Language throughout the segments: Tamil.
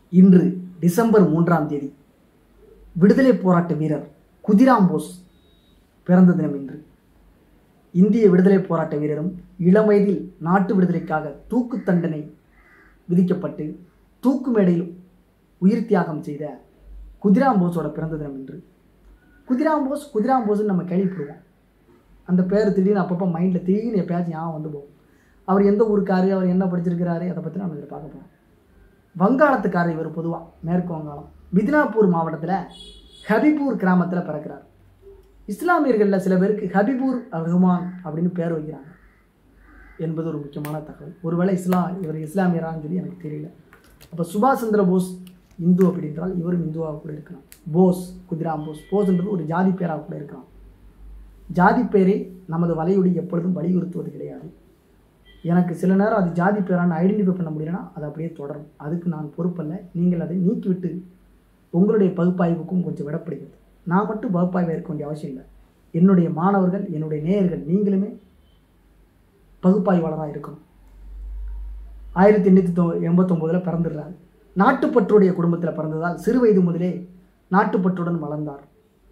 இன்று டிசம்பர் மூன்றாம் தேதி விடுதலை போராட்ட வீரர் குதிராம் போஸ் பிறந்த தினம் இன்று இந்திய விடுதலை போராட்ட வீரரும் இளம் வயதில் நாட்டு விடுதலைக்காக தூக்கு தண்டனை விதிக்கப்பட்டு தூக்கு மேடையில் உயிர் தியாகம் செய்த குதிராம் போஸோட பிறந்த தினம் இன்று குதிராம் போஸ் குதிராம் போஸ்ன்னு நம்ம கேள்விப்படுவோம் அந்த பேர் திடீர்னு அப்பப்போ மைண்டில் திடீர்னு எப்பயாச்சும் ஞாபகம் வந்து போகும் அவர் எந்த ஊருக்காரு அவர் என்ன படிச்சிருக்கிறாரு அதை பற்றி நம்ம இதில் பார்க்க போகிறோம் வங்காளத்துக்காரர் இவர் பொதுவாக மேற்கு வங்காளம் மிதினாப்பூர் மாவட்டத்தில் ஹபிபூர் கிராமத்தில் பிறக்கிறார் இஸ்லாமியர்களில் சில பேருக்கு ஹபிபூர் ரஹ்மான் அப்படின்னு பேர் வைக்கிறாங்க என்பது ஒரு முக்கியமான தகவல் ஒருவேளை இஸ்லாம் இவர் இஸ்லாமியரான்னு சொல்லி எனக்கு தெரியல அப்போ சுபாஷ் சந்திர போஸ் இந்து அப்படி என்றால் இவரும் இந்துவாக கூட இருக்கலாம் போஸ் குதிராம் போஸ் போஸ்ன்றது ஒரு ஜாதி பேராக கூட இருக்கலாம் ஜாதி பேரை நமது வலையொலி எப்பொழுதும் வலியுறுத்துவது கிடையாது எனக்கு சில நேரம் அது ஜாதி பேரான ஐடென்டிஃபை பண்ண முடியலன்னா அது அப்படியே தொடரும் அதுக்கு நான் பொறுப்பல்ல நீங்கள் அதை நீக்கிவிட்டு உங்களுடைய பகுப்பாய்வுக்கும் கொஞ்சம் விடப்படுகிறது நான் மட்டும் பகுப்பாய்வாக இருக்க வேண்டிய அவசியம் இல்லை என்னுடைய மாணவர்கள் என்னுடைய நேயர்கள் நீங்களுமே பகுப்பாய்வாளராக இருக்கணும் ஆயிரத்தி எண்ணூற்றி தொ எண்பத்தொம்போதில் பிறந்துடுறாரு நாட்டுப்பற்றுடைய குடும்பத்தில் பிறந்ததால் சிறு வயது முதலே நாட்டுப்பற்றுடன் வளர்ந்தார்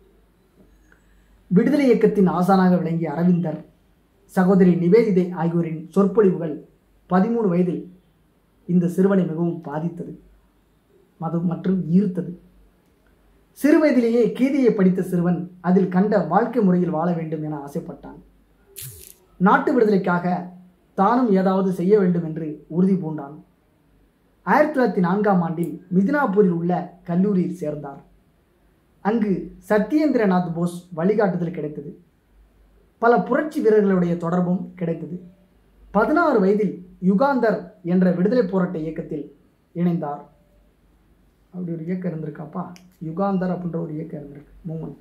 விடுதலை இயக்கத்தின் ஆசானாக விளங்கிய அரவிந்தர் சகோதரி நிவேதிதை ஆகியோரின் சொற்பொழிவுகள் பதிமூணு வயதில் இந்த சிறுவனை மிகவும் பாதித்தது மது மற்றும் ஈர்த்தது சிறு வயதிலேயே கீதையை படித்த சிறுவன் அதில் கண்ட வாழ்க்கை முறையில் வாழ வேண்டும் என ஆசைப்பட்டான் நாட்டு விடுதலைக்காக தானும் ஏதாவது செய்ய வேண்டும் என்று உறுதி பூண்டான் ஆயிரத்தி தொள்ளாயிரத்தி நான்காம் ஆண்டில் மிதினாப்பூரில் உள்ள கல்லூரியில் சேர்ந்தார் அங்கு சத்யேந்திரநாத் போஸ் வழிகாட்டுதல் கிடைத்தது பல புரட்சி வீரர்களுடைய தொடர்பும் கிடைத்தது பதினாறு வயதில் யுகாந்தர் என்ற விடுதலை போராட்ட இயக்கத்தில் இணைந்தார் அப்படி ஒரு இயக்கம் இருந்திருக்காப்பா யுகாந்தர் அப்படின்ற ஒரு இயக்கம் இருந்திருக்கு மூமெண்ட்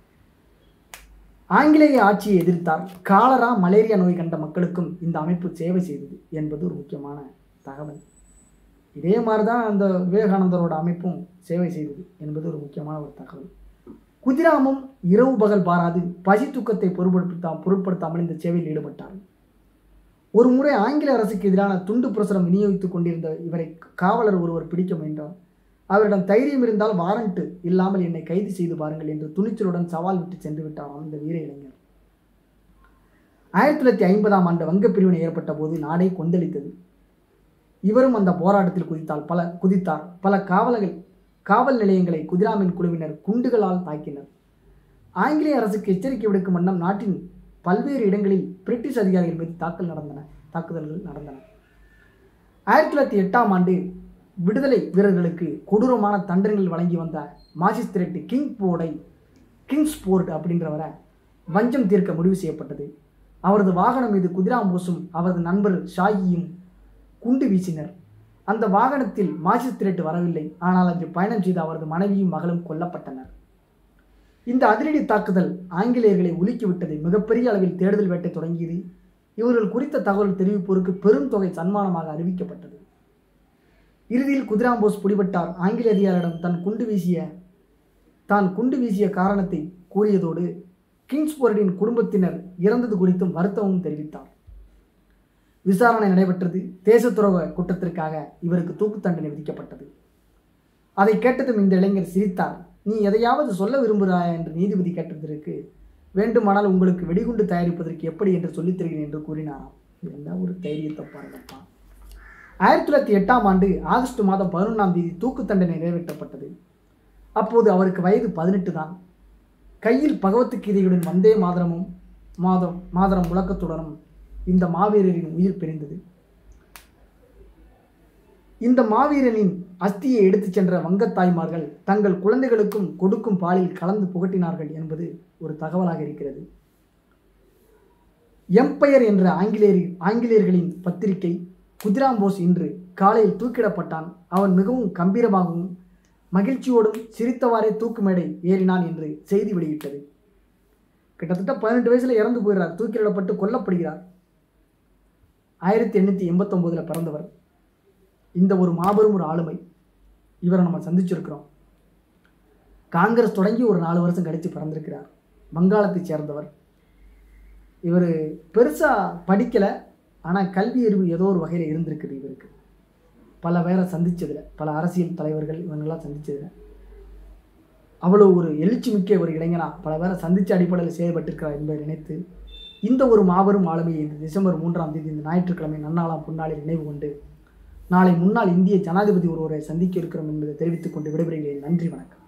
ஆங்கிலேய ஆட்சியை எதிர்த்தார் காலரா மலேரியா நோய் கண்ட மக்களுக்கும் இந்த அமைப்பு சேவை செய்தது என்பது ஒரு முக்கியமான தகவல் இதே மாதிரி தான் அந்த விவேகானந்தரோட அமைப்பும் சேவை செய்தது என்பது ஒரு முக்கியமான ஒரு தகவல் குதிராமும் இரவு பகல் பாராது பசி தூக்கத்தை பொருட்படுத்தா பொருட்படுத்தாமல் இந்த சேவையில் ஈடுபட்டார் ஒரு முறை ஆங்கில அரசுக்கு எதிரான துண்டு பிரசுரம் விநியோகித்துக் கொண்டிருந்த இவரை காவலர் ஒருவர் பிடிக்க முயன்றார் அவரிடம் தைரியம் இருந்தால் வாரண்ட் இல்லாமல் என்னை கைது செய்து பாருங்கள் என்று துணிச்சலுடன் சவால் விட்டு சென்று விட்டாராம் இந்த வீர இளைஞர் ஆயிரத்தி தொள்ளாயிரத்தி ஐம்பதாம் ஆண்டு வங்கப் பிரிவினை ஏற்பட்ட போது நாடே கொந்தளித்தது இவரும் அந்த போராட்டத்தில் குதித்தால் பல குதித்தார் பல காவலர்கள் காவல் நிலையங்களை குதிராமின் குழுவினர் குண்டுகளால் தாக்கினர் ஆங்கிலேய அரசுக்கு எச்சரிக்கை விடுக்கும் வண்ணம் நாட்டின் பல்வேறு இடங்களில் பிரிட்டிஷ் அதிகாரிகள் மீது தாக்கல் நடந்தன தாக்குதல்கள் நடந்தன ஆயிரத்தி தொள்ளாயிரத்தி எட்டாம் ஆண்டு விடுதலை வீரர்களுக்கு கொடூரமான தண்டனைகள் வழங்கி வந்த மாஜிஸ்திரேட் கிங் போர்டை கிங்ஸ் போர்ட் அப்படின்றவரை வஞ்சம் தீர்க்க முடிவு செய்யப்பட்டது அவரது வாகனம் மீது குதிராம் போஸும் அவரது நண்பர் ஷாயியும் குண்டு வீசினர் அந்த வாகனத்தில் மாஜிஸ்திரேட் வரவில்லை ஆனால் அன்று பயணம் செய்த அவரது மனைவியும் மகளும் கொல்லப்பட்டனர் இந்த அதிரடி தாக்குதல் ஆங்கிலேயர்களை உலுக்கிவிட்டது மிகப்பெரிய அளவில் தேடுதல் வேட்டை தொடங்கியது இவர்கள் குறித்த தகவல் தெரிவிப்போருக்கு பெரும் தொகை சன்மானமாக அறிவிக்கப்பட்டது இறுதியில் குதிராம்போஸ் பிடிபட்டார் ஆங்கில அதிகாரிடம் தன் குண்டு வீசிய தான் குண்டு வீசிய காரணத்தை கூறியதோடு கிங்ஸ்போர்டின் குடும்பத்தினர் இறந்தது குறித்தும் வருத்தமும் தெரிவித்தார் விசாரணை நடைபெற்றது தேச துரோக குற்றத்திற்காக இவருக்கு தூக்கு தண்டனை விதிக்கப்பட்டது அதை கேட்டதும் இந்த இளைஞர் சிரித்தார் நீ எதையாவது சொல்ல விரும்புகிறாயா என்று நீதிபதி கேட்டதற்கு வேண்டுமானால் உங்களுக்கு வெடிகுண்டு தயாரிப்பதற்கு எப்படி என்று சொல்லித் தருகிறேன் என்று கூறினாராம் என்ன ஒரு தைரியத்தை பாருங்கப்பா ஆயிரத்தி தொள்ளாயிரத்தி எட்டாம் ஆண்டு ஆகஸ்ட் மாதம் பதினொன்றாம் தேதி தூக்கு தண்டனை நிறைவேற்றப்பட்டது அப்போது அவருக்கு வயது பதினெட்டு தான் கையில் பகவத்துக்கீதையுடன் வந்தே மாதரமும் மாதம் மாதரம் முழக்கத்துடனும் இந்த மாவீரரின் உயிர் பிரிந்தது இந்த மாவீரனின் அஸ்தியை எடுத்துச் சென்ற வங்கத் தாய்மார்கள் தங்கள் குழந்தைகளுக்கும் கொடுக்கும் பாலில் கலந்து புகட்டினார்கள் என்பது ஒரு தகவலாக இருக்கிறது எம்பயர் என்ற ஆங்கிலேயர் ஆங்கிலேயர்களின் பத்திரிகை குதிராம்போஸ் இன்று காலையில் தூக்கிடப்பட்டான் அவன் மிகவும் கம்பீரமாகவும் மகிழ்ச்சியோடும் சிரித்தவாறே தூக்கு மேடை ஏறினான் என்று செய்தி வெளியிட்டது கிட்டத்தட்ட பதினெட்டு வயசுல இறந்து போயிடுறார் தூக்கிலிடப்பட்டு கொல்லப்படுகிறார் ஆயிரத்தி எண்ணூற்றி எண்பத்தொம்போதில் பிறந்தவர் இந்த ஒரு மாபெரும் ஒரு ஆளுமை இவரை நம்ம சந்திச்சிருக்கிறோம் காங்கிரஸ் தொடங்கி ஒரு நாலு வருஷம் கழித்து பிறந்திருக்கிறார் வங்காளத்தைச் சேர்ந்தவர் இவர் பெருசாக படிக்கலை ஆனால் கல்வி அறிவு ஏதோ ஒரு வகையில் இருந்திருக்குது இவருக்கு பல பேரை சந்திச்சதில் பல அரசியல் தலைவர்கள் இவங்கெல்லாம் சந்திச்சதில் அவ்வளோ ஒரு எழுச்சி மிக்க ஒரு இளைஞனா பல பேரை சந்திச்ச அடிப்படையில் செயல்பட்டிருக்கிறார் என்பதை நினைத்து இந்த ஒரு மாபெரும் ஆளுமையை இந்த டிசம்பர் மூன்றாம் தேதி இந்த ஞாயிற்றுக்கிழமை நன்னாளாம் பொன்னாளில் நினைவு கொண்டு நாளை முன்னாள் இந்திய ஜனாதிபதி ஒருவரை சந்திக்க இருக்கிறோம் என்பதை தெரிவித்துக் கொண்டு விடைபெறுகிறேன் நன்றி வணக்கம்